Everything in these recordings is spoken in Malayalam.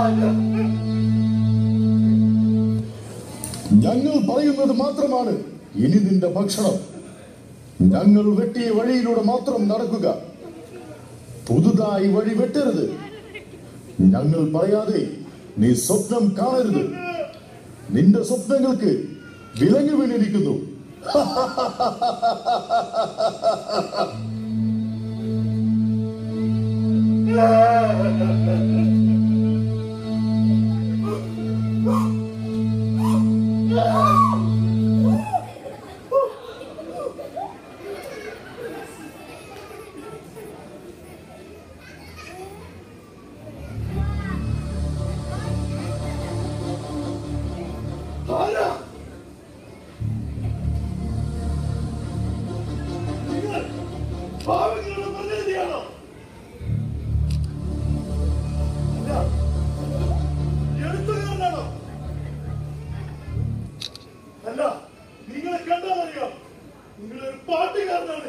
ഞങ്ങൾ പറയുന്നത് മാത്രമാണ് ഇനി നിന്റെ ഭക്ഷണം ഞങ്ങൾ വെട്ടിയ വഴിയിലൂടെ മാത്രം നടക്കുക പുതുതായി വഴി വെട്ടരുത് ഞങ്ങൾ പറയാതെ നീ സ്വപ്നം കാണരുത് നിന്റെ സ്വപ്നങ്ങൾക്ക് വിലങ്ങ് വീണിരിക്കുന്നു ആരാ? നിങ്ങൾ പാവങ്ങളുടെ പ്രതിനിധിയാണോ? അല്ല, എഴുത്തുകാരനാണോ? അല്ല, നിങ്ങളെ കണ്ടാൽ അറിയാം നിങ്ങളൊരു പാട്ടുകാരനാണ്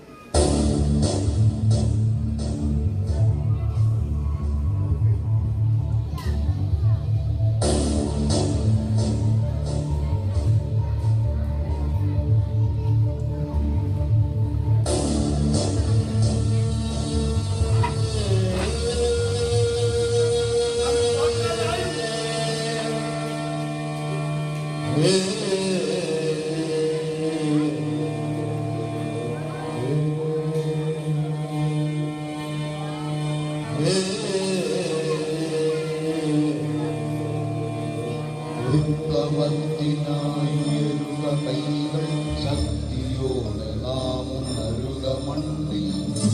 ഉത്ഭവത്തിനായുയരുക കൈകൾ ശക്തിയോടെ നാം ഉണരുക മണ്ണിൽ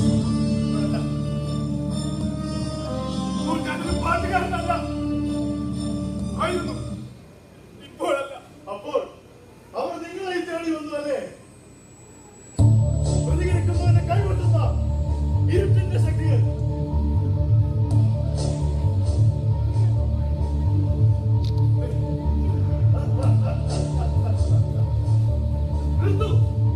അപ്പോൾ ഞാനൊരു പാട്ടുകാരനല്ല ആയിരുന്നു ഇപ്പോഴല്ല അപ്പോൾ അവർ നിങ്ങളെ തേടി വന്നു അല്ലേ പ്രതികരിക്കുന്നതിനെ കൈവിട്ടുന്ന ഇരുട്ടിന്റെ ശക്തികൾ നിർത്തൂ.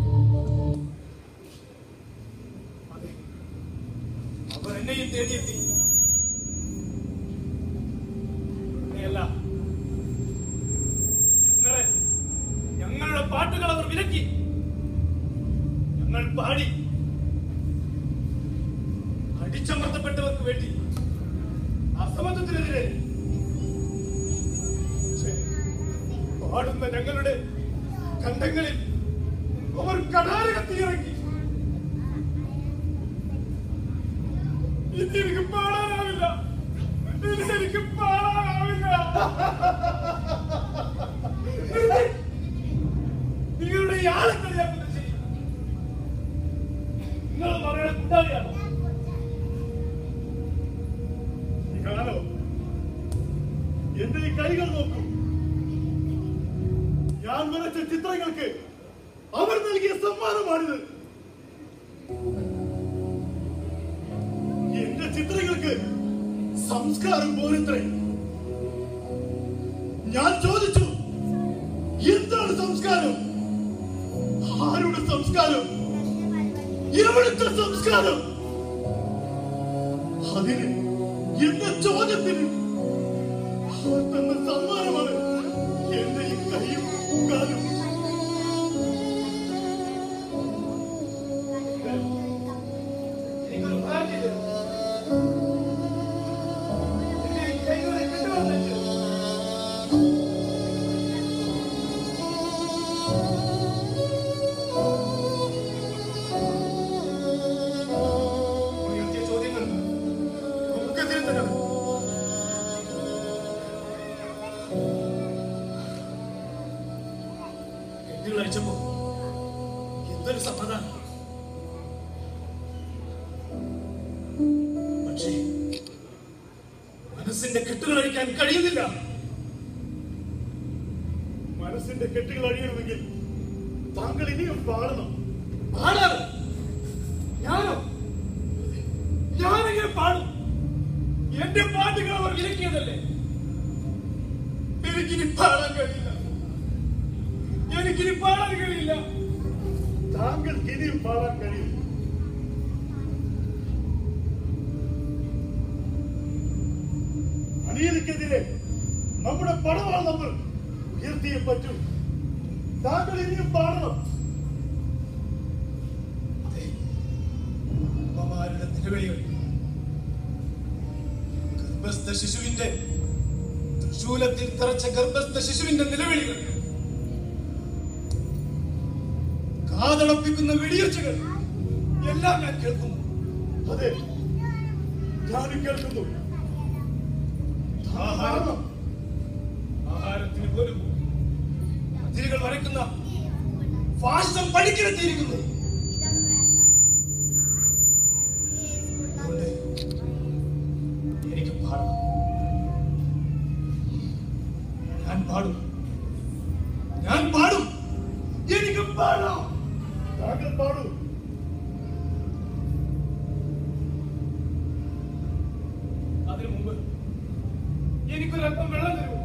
അതെ അവർ എന്നെയും തേടിയെത്തി അങ്ങനെയല്ല ഞങ്ങളെ ഞങ്ങളുടെ പാട്ടുകൾ അവർ വിലക്കി ഞങ്ങൾ പാടി അടിച്ചമർത്തപ്പെട്ടവർക്ക് വേണ്ടി അസമത്വത്തിനെതിരെ പക്ഷേ, പാടുന്ന ഞങ്ങളുടെ കണ്ടങ്ങളിൽ അവർ കടാര കത്തിയിറങ്ങി ഇനി എനിക്ക് പാടാനാവില്ല ഇനി എനിക്ക് പാടാനാവില്ല നിങ്ങളുടെ ഈ ആളെ കളിയാക്കുന്ന ശരി നിങ്ങൾ മകളുടെ കൂട്ടാളിയാണോ നിങ്ങളാണോ എന്റെ ഈ കൈകൾ നോക്കൂ ഞാൻ വരച്ച ചിത്രങ്ങൾക്ക് അവർ നൽകിയ സമ്മാനമാണിത് എന്റെ ചിത്രങ്ങൾക്ക് സംസ്കാരം പോരത്രേ ഞാൻ ചോദിച്ചു എന്താണ് സംസ്കാരം ആരുടെ സംസ്കാരം എവിടുത്തെ സംസ്കാരം അതിന് എന്ന ചോദ്യത്തിന് അവർ തന്ന സമ്മാനമാണ് എന്റെ ഈ കൈയും കാലും എനിക്കൊരു ഭാഗ്യമില്ല എന്റെ ഈ കൈകളെ കണ്ടുവന്നിട്ട് ഉയർത്തിയ ചോദ്യങ്ങൾ ഒക്കെ തിരുത്തണം കെട്ടുകൾ അഴിച്ചപ്പോ എന്തൊരു സമാധാനം പക്ഷേ മനസ്സിന്റെ കെട്ടുകൾ അഴിക്കാൻ കഴിയുന്നില്ല മനസ്സിന്റെ കെട്ടുകൾ അഴിയണമെങ്കിൽ താങ്കൾ ഇനിയും പാടണം പാടാറ് ഞാനോ ഞാനെങ്ങനെ പാടും എന്റെ പാട്ടുകൾ അവർ വിലക്കിയതല്ലേ എനിക്കിനി പാടാൻ കഴിയില്ല എനിക്കിനി പാടാൻ കഴിയില്ല താങ്കൾക്ക് ഇനിയും പാടാൻ കഴിയും അനീതി ശത്രുക്കൾക്കെതിരെ നമ്മുടെ പടവാൾ നമ്മൾ ഉയർത്തിയേ പറ്റൂ താങ്കൾ ഇനിയും പാടണം അതെ അമ്മമാരുടെ നിലവിളികൾ ഗർഭസ്ഥ ശിശുവിന്റെ തൃശൂലത്തിൽ തറച്ച ഗർഭസ്ഥ ശിശുവിന്റെ നിലവിളികൾ കാതടപ്പിക്കുന്ന വെടിയൊച്ചകൾ എല്ലാം ഞാൻ കേൾക്കുന്നു അതെ ഞാനും കേൾക്കുന്നു ആഹാരം ആഹാരത്തിന് പോലും അതിരുകൾ വരയ്ക്കുന്ന ഫാസം പഠിക്കിടത്തിയിരിക്കുന്നു അതുകൊണ്ട് എനിക്ക് പാടണം ഞാൻ പാടും ഞാൻ പാടും എനിക്ക് പാടാം താങ്കൾ പാടൂ അതിനു മുമ്പ് എനിക്കൊരല്പം വെള്ളം തരൂ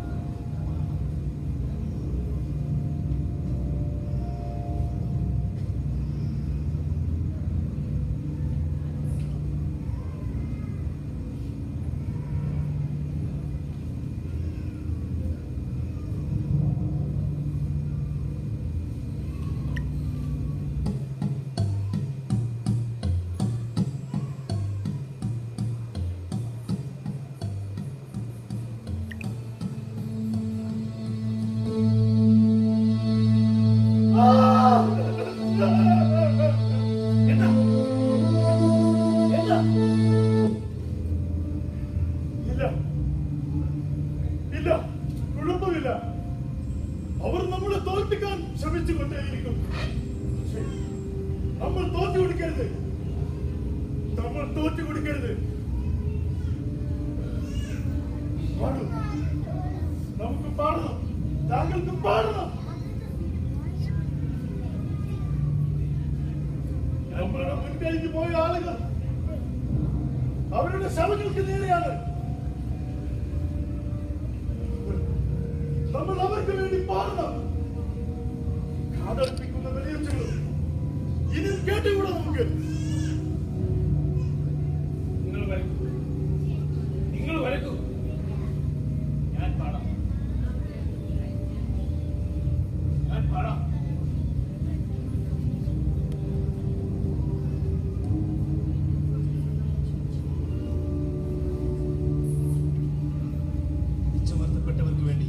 എന്താ എന്താ ഇല്ല ഇല്ല കുഴപ്പമില്ല അവർ നമ്മളെ തോൽപ്പിക്കാൻ ശ്രമിച്ചു കൊണ്ടേയിരിക്കും പക്ഷേ, നമ്മൾ തോറ്റു കൊടുക്കരുത് നമ്മൾ തോറ്റു കൊടുക്കരുത് പാടൂ നമുക്ക് പാടണം താങ്കൾക്ക് പാടണം നമ്മളുടെ മുൻകഴിഞ്ഞു പോയ ആളുകൾ അവരുടെ ശവങ്ങൾക്ക് നേരെയാണ് നമ്മൾ അവർക്ക് വേണ്ടി പാടണം കാതടിപ്പിക്കുന്ന വെളിയച്ചുകളും ഇനിയും കേട്ടുകൂടാ നമുക്ക് നിങ്ങൾ വരക്കൂ നിങ്ങൾ വരക്കൂ ഞാൻ പാടാം ഞാൻ പാടാം ചമർത്തപ്പെട്ടവർക്ക് വേണ്ടി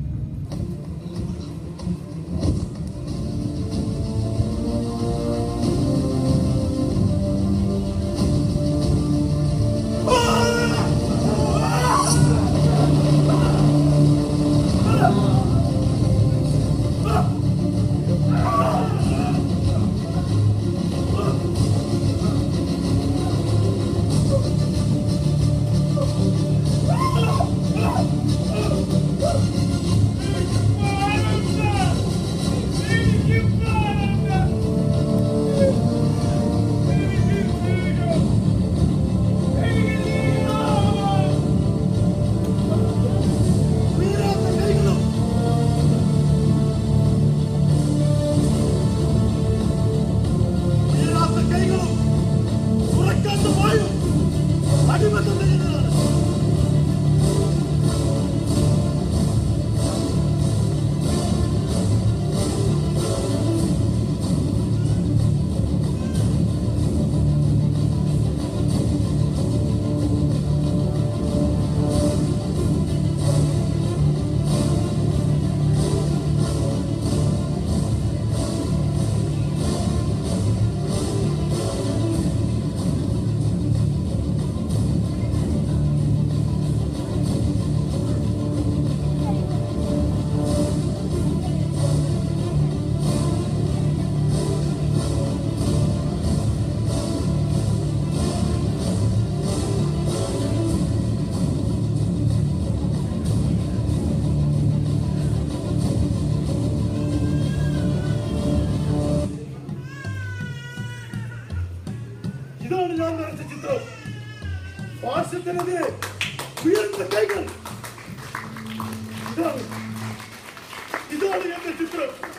ഇതാണ് ഞാൻ വരച്ച ചിത്രം പാർശ്വത്തിനെതിരെ ഉയർന്ന കൈകൾ ഇതാണ് ഇതാണ് എന്റെ ചിത്രം